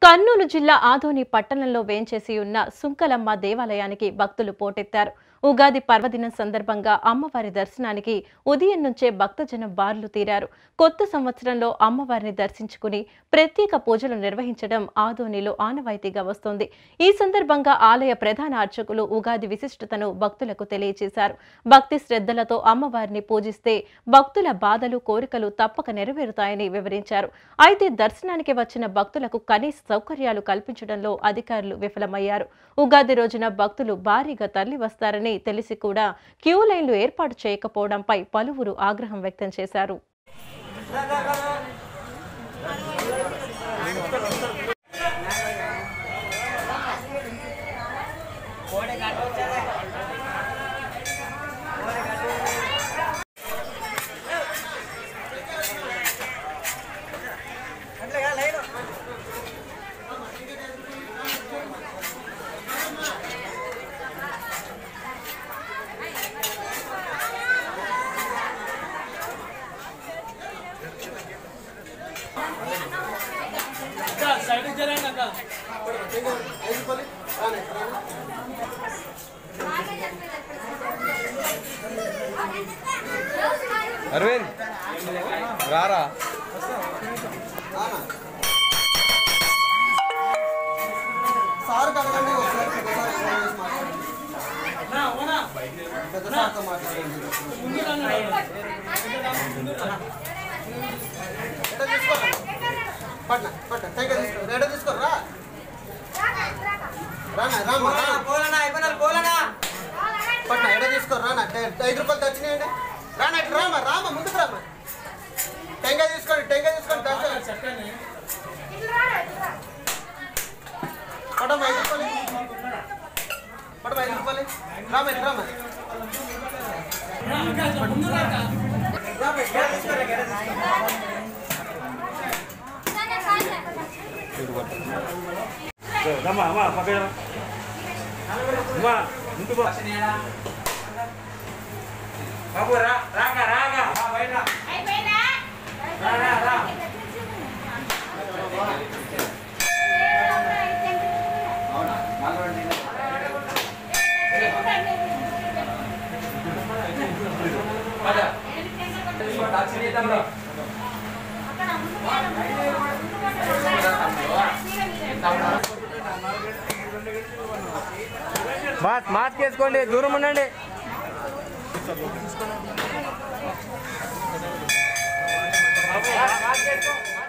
కర్నూలు జిల్లా ఆదోని పట్టణంలో వేంచేసి ఉన్న సుంకలమ్మ దేవాలయానికి భక్తులు పోటెత్తారు ఉగాది పర్వదినం సందర్భంగా అమ్మవారి దర్శనానికి ఉదయం నుంచే భక్తజనం బార్లు తీరారు కొత్త సంవత్సరంలో అమ్మవారిని దర్శించుకుని ప్రత్యేక పూజలు నిర్వహించడం ఆదోనిలో ఆనవాయితీగా వస్తోంది ఈ సందర్భంగా ఆలయ ప్రధాన అర్చకులు ఉగాది విశిష్టతను భక్తులకు తెలియజేశారు భక్తి శ్రద్ధలతో అమ్మవారిని పూజిస్తే భక్తుల బాధలు కోరికలు తప్పక నెరవేరుతాయని వివరించారు అయితే దర్శనానికి వచ్చిన భక్తులకు కనీస సౌకర్యాలు కల్పించడంలో అధికారులు విఫలమయ్యారు ఉగాది రోజున భక్తులు భారీగా తరలి వస్తారని తెలిసి కూడా క్యూ లైన్లు ఏర్పాటు చేయకపోవడంపై పలువురు ఆగ్రహం వ్యక్తం చేశారు అరవింద్ రారా సార్ కడగండి ఒకసారి ఒకసారి ఫోన్ చేసి మాట్లాడండి పెద్ద సార్తో మాట్లాడండి ఎడ తీసుకోరా పట్న పట్న టైగర్ తీసుకో ఎడ తీసుకోరా రానా రామా రా పట్న ఎడ తీసుకో రానా ఐదు రూపాయలు తెచ్చినాయండి రానా ఇట్లా రామా రామా ముందుకు రామా టెంకాయ తీసుకోండి టెంకాయ తీసుకోండి దర్శనం పడమ ఐదు రూపాయలు పడమ ఐదు రూపాయలు రామ ఇటు రామ రమ్మా అమ్మా పక్కన రా. అమ్మా ముందు పో. బాబు రా రాగా రాగా రా బయట రా రా రా పద టాక్సీ చేద్దాం రా మాస్క్ మాస్క్ వేసుకోండి దూరం ఉండండి బాబు రా, రా, చేసుకో.